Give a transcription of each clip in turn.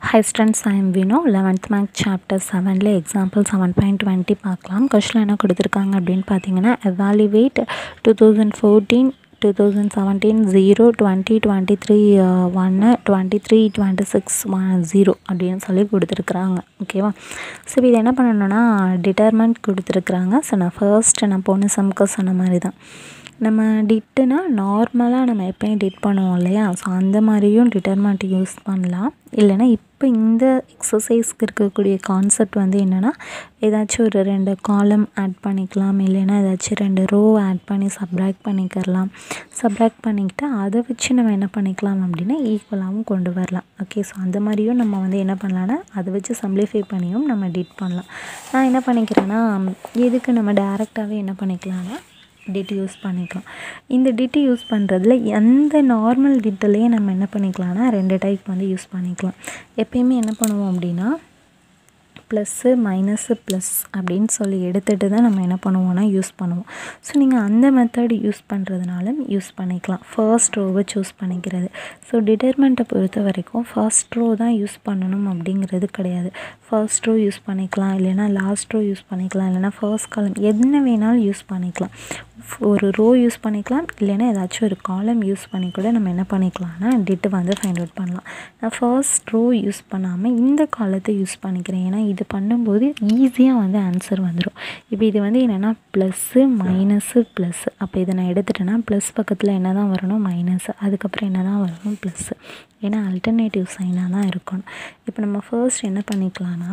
high students I am Vino eleventh math chapter செவனில் example seven point twenty பார்க்கலாம் question என்ன கொடுத்துருக்காங்க அப்படின்னு பார்த்தீங்கன்னா evaluate two thousand fourteen two thousand seventeen zero twenty twenty three ஒன்று twenty three twenty six one zero அப்படின்னு சொல்லி கொடுத்துருக்குறாங்க ஓகேவா ஸோ இது என்ன பண்ணணும்னா டிட்டர்மெண்ட் கொடுத்துருக்குறாங்க ஸோ நான் ஃபர்ஸ்ட் நான் போன சம்க்கு சொன்ன மாதிரி தான் நம்ம டிட்டுனா நார்மலாக நம்ம எப்பயும் டிட் பண்ணுவோம் இல்லையா ஸோ அந்த மாதிரியும் டிட்டர்மெண்ட் யூஸ் பண்ணலாம் இல்லைனா இப்போ இந்த எக்ஸசைஸ்க்கு இருக்கக்கூடிய கான்செப்ட் வந்து என்னென்னா ஏதாச்சும் ஒரு ரெண்டு காலம் ஆட் பண்ணிக்கலாம் இல்லைன்னா ஏதாச்சும் ரெண்டு ரோ ஆட் பண்ணி சப்ராக்ட் பண்ணிக்கிறலாம் சப்ராக்ட் பண்ணிக்கிட்டு அதை வச்சு நம்ம என்ன பண்ணிக்கலாம் அப்படின்னா ஈக்குவலாகவும் கொண்டு வரலாம் ஓகே ஸோ அந்த மாதிரியும் நம்ம வந்து என்ன பண்ணலான்னா அதை வச்சு சம்ப்ளிஃபை பண்ணியும் நம்ம டிட் பண்ணலாம் நான் என்ன பண்ணிக்கிறேன்னா எதுக்கு நம்ம டேரெக்டாகவே என்ன பண்ணிக்கலாம்னா டிட் யூஸ் பண்ணிக்கலாம் இந்த டிட்டு யூஸ் பண்ணுறதுல எந்த நார்மல் டிட்டிலையே நம்ம என்ன பண்ணிக்கலாம்னா ரெண்டு டைப் வந்து யூஸ் பண்ணிக்கலாம் எப்பயுமே என்ன பண்ணுவோம் அப்படின்னா ப்ளஸ்ஸு மைனஸு ப்ளஸ் அப்படின்னு சொல்லி எடுத்துகிட்டு தான் நம்ம என்ன பண்ணுவோம்னா யூஸ் பண்ணுவோம் ஸோ நீங்கள் அந்த மெத்தட் யூஸ் பண்ணுறதுனாலும் யூஸ் பண்ணிக்கலாம் ஃபர்ஸ்ட் ரோவை சூஸ் பண்ணிக்கிறது ஸோ டிட்டர்மெண்ட்டை பொறுத்த வரைக்கும் ஃபர்ஸ்ட் ரோ தான் யூஸ் பண்ணணும் அப்படிங்கிறது கிடையாது ஃபர்ஸ்ட் ரோ யூஸ் பண்ணிக்கலாம் இல்லைனா லாஸ்ட் ரோ யூஸ் பண்ணிக்கலாம் இல்லைனா ஃபர்ஸ்ட் காலம் என்ன வேணாலும் யூஸ் பண்ணிக்கலாம் ஒரு ரோ யூஸ் பண்ணிக்கலாம் இல்லைனா ஏதாச்சும் ஒரு காலம் யூஸ் பண்ணி கூட நம்ம என்ன பண்ணிக்கலாம்னா டிட்டு வந்து ஃபைண்ட் அவுட் பண்ணலாம் நான் ஃபர்ஸ்ட் ரோ யூஸ் பண்ணாமல் இந்த காலத்தை யூஸ் பண்ணிக்கிறேன் ஏன்னா இது பண்ணும்போது ஈஸியாக வந்து ஆன்சர் வந்துடும் இப்போ இது வந்து என்னென்னா ப்ளஸ்ஸு மைனஸு ப்ளஸ்ஸு அப்போ இதை நான் எடுத்துட்டேன்னா ப்ளஸ் பக்கத்தில் என்ன தான் வரணும் மைனஸ் அதுக்கப்புறம் என்ன தான் வரணும் ப்ளஸ்ஸு ஏன்னா அல்டர்னேட்டிவ் சைனாக தான் இருக்கணும் இப்போ நம்ம ஃபர்ஸ்ட் என்ன பண்ணிக்கலாம்னா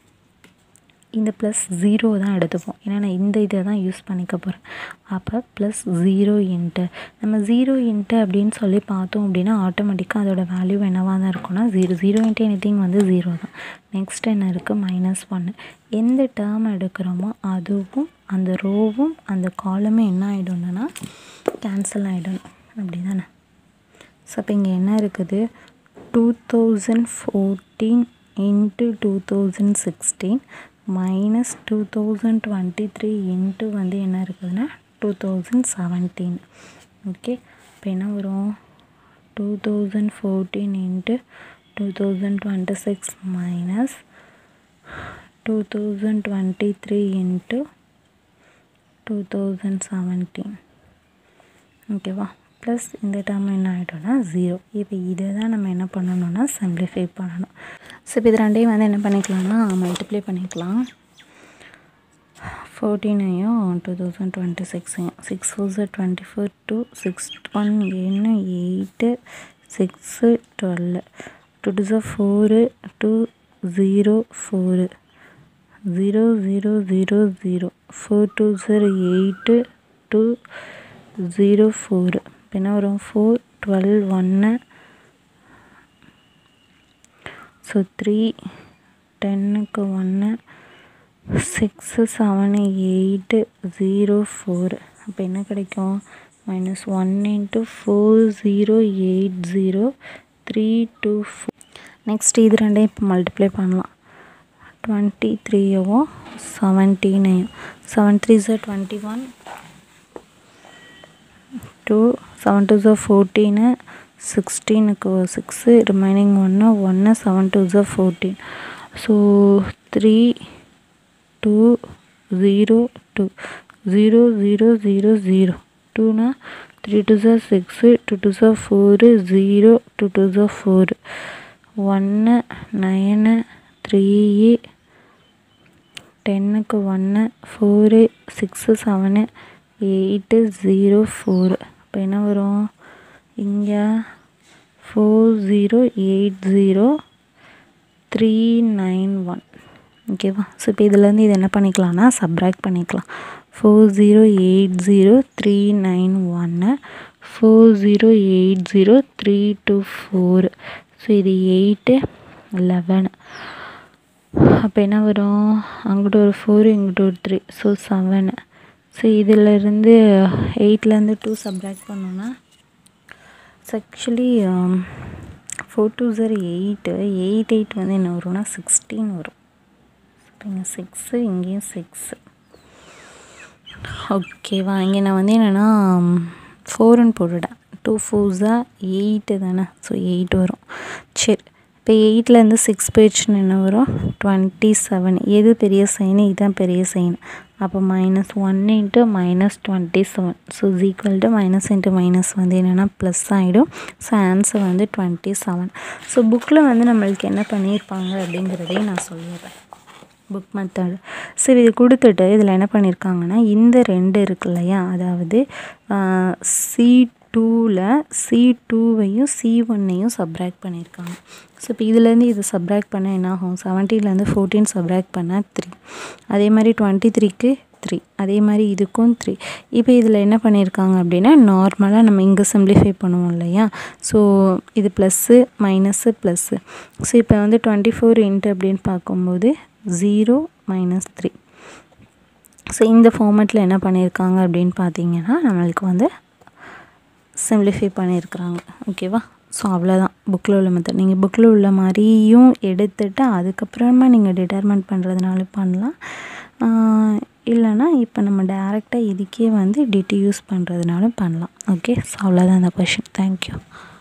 இந்த ப்ளஸ் ஜீரோ தான் எடுத்துப்போம் ஏன்னா நான் இந்த இதை தான் யூஸ் பண்ணிக்க போகிறேன் அப்போ ப்ளஸ் ஜீரோ இன்ட்டு நம்ம ஜீரோ இன்ட்டு அப்படின்னு சொல்லி பார்த்தோம் அப்படின்னா ஆட்டோமேட்டிக்காக அதோடய வேல்யூ என்னவாக தான் இருக்கும்னா ஜீரோ ஜீரோ இன்ட்டு எனிதிங் வந்து ஜீரோ தான் நெக்ஸ்ட் என்ன இருக்குது மைனஸ் ஒன்று எந்த டேர்ம் எடுக்கிறோமோ அதுவும் அந்த ரோவும் அந்த காலமும் என்ன ஆகிடும்னா கேன்சல் ஆகிடணும் அப்படி தானே ஸோ அப்போ இங்கே என்ன இருக்குது two thousand fourteen into two thousand sixteen minus two thousand twenty three into வந்து என்ன இருக்குதுன்னா டூ தௌசண்ட் செவன்டீன் ஓகே இப்போ என்ன வரும் two thousand fourteen into two thousand twenty six minus two thousand twenty three into two thousand seventeen ஓகேவா plus இந்த term என்ன ஆகிட்டோம்னா ஜீரோ இப்போ இதை தான் நம்ம என்ன பண்ணணும்னா சிம்ப்ளிஃபை பண்ணணும் ஸோ இப்போ இது ரெண்டையும் வந்து என்ன பண்ணிக்கலாம்னா மல்டிப்ளை பண்ணிக்கலாம் ஃபோர்டீனையும் டூ தௌசண்ட் டுவெண்ட்டி சிக்ஸையும் சிக்ஸ் ஃபோர் ஜர் twenty four two six one என்ன eight six twelve two two ஜர் four two zero four zero zero zero zero four two ஜர் எயிட்டு டூ ஜீரோ ஃபோரு இப்போ என்ன வரும் ஃபோர் டுவெல் ஒன்று so three டென்னுக்கு ஒன்று six seven eight zero four அப்போ என்ன கிடைக்கும் minus one into four zero eight zero three two four next இது ரெண்டையும் இப்போ மல்டிப்ளை பண்ணலாம் டுவெண்ட்டி த்ரீயவும் செவன்டீனையும் செவன் த்ரீ ஜர் twenty one two seven two ஜோ ஃபோர்டீனு சிக்ஸ்டீனுக்கு சிக்ஸு ரிமைனிங் ஒன்று ஒன்று செவன் டூ ஜோ fourteen so three two zero two zero zero zero zero டூனா த்ரீ டூ ஜோ சிக்ஸு டூ டூ ஜோ ஃபோரு ஜீரோ டூ டூ ஜோ ஃபோரு ஒன்று நைனு த்ரீ டென்னுக்கு ஒன்று four six seven eight zero four இப்போ என்ன வரும் இங்கே four zero eight zero three nine one ஓகேவா ஸோ இப்போ இதுலேருந்து இது என்ன பண்ணிக்கலாம்னா சப்ராக்ட் பண்ணிக்கலாம் four zero eight zero three nine ஒன்று four zero eight zero three two four so இது எயிட்டு லெவனு அப்போ என்ன வரும் அங்கிட்ட ஒரு ஃபோரு இங்கிட்ட ஒரு த்ரீ ஸோ செவனு ஸோ இதிலேருந்து எயிட்லேருந்து டூ சப்ராக்ட் பண்ணோன்னா ஸோ ஆக்சுவலி ஃபோர் டூ ஜர் எயிட்டு எயிட் எயிட் வந்து என்ன வரும்னா சிக்ஸ்டீன் வரும் இப்போ இங்கே சிக்ஸு இங்கேயும் சிக்ஸு ஓகேவா இங்கே நான் வந்து என்னென்னா ஃபோருன்னு போட்டுவிட்டேன் டூ ஃபோர்ஸாக எயிட்டு தானே ஸோ எயிட் வரும் சரி இப்போ எயிட்லேருந்து சிக்ஸ் போயிடுச்சுன்னு என்ன வரும் டுவெண்ட்டி செவன் எது பெரிய சைனு இதுதான் பெரிய சைன் அப்போ minus one into minus twenty seven so is equal to minus into minus வந்து என்னென்னா ப்ளஸ் ஆகிடும் ஸோ ஆன்சர் வந்து டுவெண்ட்டி செவன் ஸோ புக்கில் வந்து நம்மளுக்கு என்ன பண்ணியிருப்பாங்க அப்படிங்கிறதையும் நான் சொல்லிடுறேன் புக் மெத்தட் சரி இது கொடுத்துட்டு இதில் என்ன பண்ணியிருக்காங்கன்னா இந்த ரெண்டு இருக்கு இல்லையா அதாவது சி டூவில் சி டூவையும் சி ஒன்னையும் சப்ராக்ட் பண்ணியிருக்காங்க ஸோ இப்போ இதுலேருந்து இது சப்ராக்ட் பண்ணால் என்ன ஆகும் செவன்டீன்லேருந்து ஃபோர்டீன் சப்ராக்ட் பண்ணால் த்ரீ அதே மாதிரி டுவெண்ட்டி த்ரீக்கு த்ரீ அதே மாதிரி இதுக்கும் த்ரீ இப்போ இதில் என்ன பண்ணியிருக்காங்க அப்படின்னா நார்மலாக நம்ம இங்கே சிம்ப்ளிஃபை பண்ணுவோம் இல்லையா ஸோ இது ப்ளஸ்ஸு மைனஸு ப்ளஸ்ஸு ஸோ இப்போ வந்து டுவெண்ட்டி ஃபோர் இன்ட்டு அப்படின்னு பார்க்கும்போது ஜீரோ மைனஸ் த்ரீ ஸோ இந்த ஃபார்மேட்டில் என்ன பண்ணியிருக்காங்க அப்படின்னு பார்த்தீங்கன்னா நம்மளுக்கு வந்து சிம்ப்ளிஃபை பண்ணியிருக்கிறாங்க ஓகேவா ஸோ அவ்வளோதான் புக்கில் உள்ள மெத்தட் நீங்கள் புக்கில் உள்ள மாதிரியும் எடுத்துட்டு அதுக்கப்புறமா நீங்கள் டிட்டர்மெண்ட் பண்ணுறதுனால பண்ணலாம் இல்லைனா இப்போ நம்ம டேரெக்டாக இதுக்கே வந்து டிடி யூஸ் பண்ணுறதுனாலும் பண்ணலாம் ஓகே ஸோ அவ்வளோதான் அந்த கொஷின் தேங்க்யூ